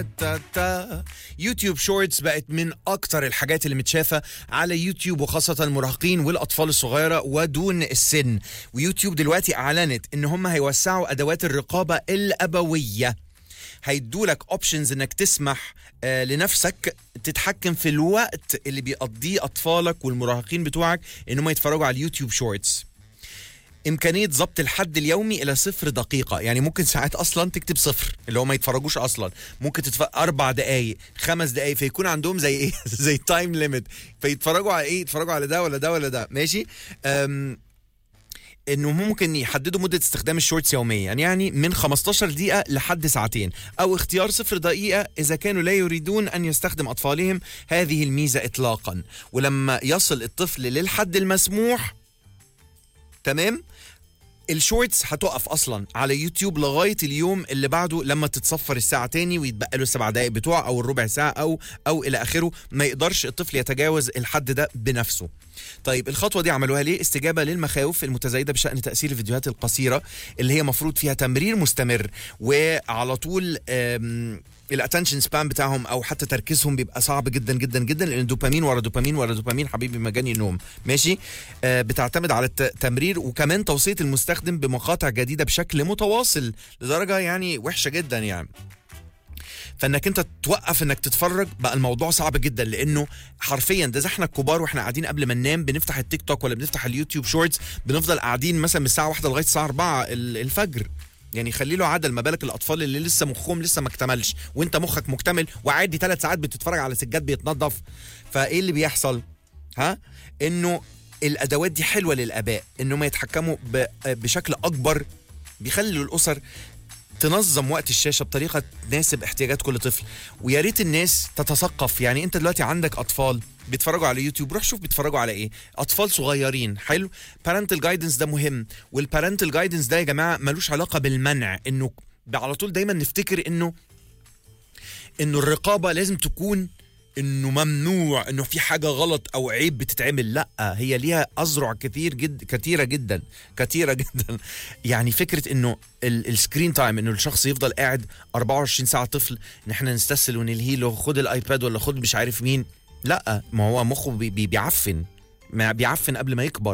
تا تا. يوتيوب شورتس بقت من اكتر الحاجات اللي متشافه على يوتيوب وخاصه المراهقين والاطفال الصغيره ودون السن ويوتيوب دلوقتي اعلنت ان هم هيوسعوا ادوات الرقابه الابويه هيدوا لك اوبشنز انك تسمح آه لنفسك تتحكم في الوقت اللي بيقضيه اطفالك والمراهقين بتوعك ان هم يتفرجوا على اليوتيوب شورتس امكانيه ضبط الحد اليومي الى صفر دقيقه يعني ممكن ساعات اصلا تكتب صفر اللي هو ما يتفرجوش اصلا ممكن تتف... اربع دقائق خمس دقائق فيكون عندهم زي ايه زي تايم ليميت فيتفرجوا على ايه يتفرجوا على ده ولا ده ولا ده ماشي أم... انه ممكن يحددوا مده استخدام الشورتس يوميا يعني من 15 دقيقه لحد ساعتين او اختيار صفر دقيقه اذا كانوا لا يريدون ان يستخدم اطفالهم هذه الميزه اطلاقا ولما يصل الطفل للحد المسموح تمام الشورتس هتقف اصلا على يوتيوب لغايه اليوم اللي بعده لما تتصفر الساعه تاني ويتبقى له السبع دقائق بتوعه او الربع ساعه او او الى اخره ما يقدرش الطفل يتجاوز الحد ده بنفسه طيب الخطوه دي عملوها ليه استجابه للمخاوف المتزايده بشان تاثير الفيديوهات القصيره اللي هي مفروض فيها تمرير مستمر وعلى طول الاتنشن سبان بتاعهم او حتى تركيزهم بيبقى صعب جدا جدا جدا لان دوبامين ورا دوبامين ورا دوبامين حبيبي مجاني النوم ماشي آه بتعتمد على التمرير وكمان توصيه المستخدم بمقاطع جديده بشكل متواصل لدرجه يعني وحشه جدا يعني فانك انت توقف انك تتفرج بقى الموضوع صعب جدا لانه حرفيا ده زي احنا الكبار واحنا قاعدين قبل ما ننام بنفتح التيك توك ولا بنفتح اليوتيوب شورتس بنفضل قاعدين مثلا من الساعه واحدة لغايه الساعه 4 الفجر يعني خلي له عدل ما بالك الاطفال اللي لسه مخهم لسه ما اكتملش وانت مخك مكتمل وعادي ثلاث ساعات بتتفرج على سجاد بيتنظف فايه اللي بيحصل ها انه الادوات دي حلوه للاباء انهم يتحكموا بشكل اكبر بيخلوا الاسر تنظم وقت الشاشه بطريقه تناسب احتياجات كل طفل ويا ريت الناس تتثقف يعني انت دلوقتي عندك اطفال بيتفرجوا على يوتيوب روح شوف بيتفرجوا على ايه اطفال صغيرين حلو بارنتال جايدنس ده مهم والبارنتال جايدنس ده يا جماعه ملوش علاقه بالمنع انه على طول دايما نفتكر انه انه الرقابه لازم تكون انه ممنوع انه في حاجه غلط او عيب بتتعمل لا هي ليها اذرع كثير جد كثيره جدا كثيره جدا يعني فكره انه السكرين تايم انه الشخص يفضل قاعد 24 ساعه طفل ان احنا نستسهل ونلهي له خد الايباد ولا خد مش عارف مين لا ما هو مخه بي بي بيعفن ما بيعفن قبل ما يكبر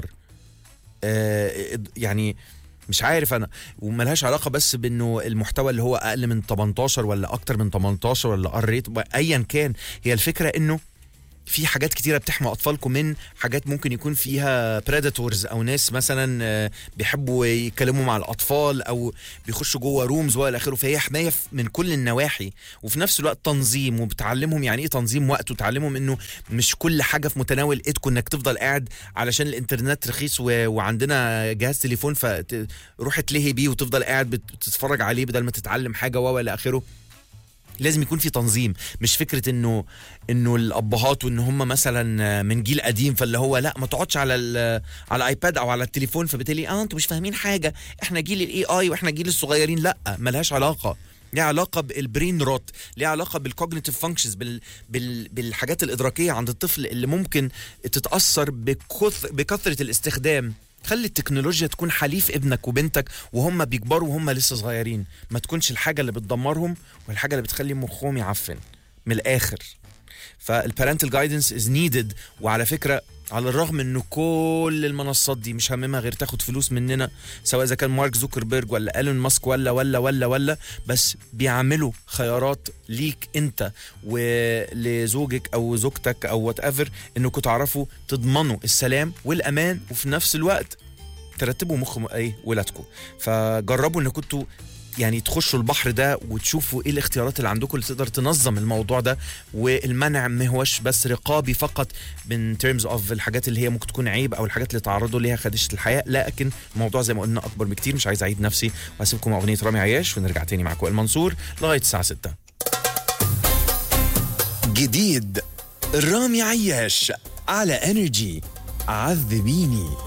آه يعني مش عارف انا وملهاش علاقه بس بانه المحتوى اللي هو اقل من 18 ولا اكتر من 18 ولا ار ريت ايا كان هي الفكره انه في حاجات كتيرة بتحمي أطفالكم من حاجات ممكن يكون فيها بريداتورز أو ناس مثلا بيحبوا يتكلموا مع الأطفال أو بيخشوا جوه رومز وإلى آخره فهي حماية من كل النواحي وفي نفس الوقت تنظيم وبتعلمهم يعني إيه تنظيم وقت وتعلمهم إنه مش كل حاجة في متناول إيدكم إنك تفضل قاعد علشان الإنترنت رخيص و... وعندنا جهاز تليفون فروح تلهي بيه وتفضل قاعد بتتفرج عليه بدل ما تتعلم حاجة وإلى آخره لازم يكون في تنظيم مش فكره انه انه الابهات وان هم مثلا من جيل قديم فاللي هو لا ما تقعدش على على الايباد او على التليفون فبالتالي اه انتوا مش فاهمين حاجه احنا جيل الاي اي واحنا جيل الصغيرين لا ملهاش علاقه ليها علاقه بالبرين روت ليها علاقه بالكوجنيتيف فانكشنز بال... بال... بالحاجات الادراكيه عند الطفل اللي ممكن تتاثر بكث... بكثره الاستخدام خلي التكنولوجيا تكون حليف ابنك وبنتك وهم بيكبروا وهم لسه صغيرين ما تكونش الحاجه اللي بتدمرهم والحاجه اللي بتخلي مخهم يعفن من الاخر فالبارنتال جايدنس از نيدد وعلى فكره على الرغم انه كل المنصات دي مش هممها غير تاخد فلوس مننا سواء اذا كان مارك زوكربيرج ولا ايلون ماسك ولا ولا ولا ولا بس بيعملوا خيارات ليك انت ولزوجك او زوجتك او وات ايفر انكم تعرفوا تضمنوا السلام والامان وفي نفس الوقت ترتبوا مخ ايه ولادكم فجربوا ان كنتوا يعني تخشوا البحر ده وتشوفوا ايه الاختيارات اللي عندكم اللي تقدر تنظم الموضوع ده والمنع ما هوش بس رقابي فقط من تيرمز اوف الحاجات اللي هي ممكن تكون عيب او الحاجات اللي تعرضوا ليها خدشه الحياه لكن الموضوع زي ما قلنا اكبر بكتير مش عايز اعيد نفسي وهسيبكم مع اغنيه رامي عياش ونرجع تاني معاكم وائل منصور لغايه الساعه 6 جديد رامي عياش على انرجي عذبيني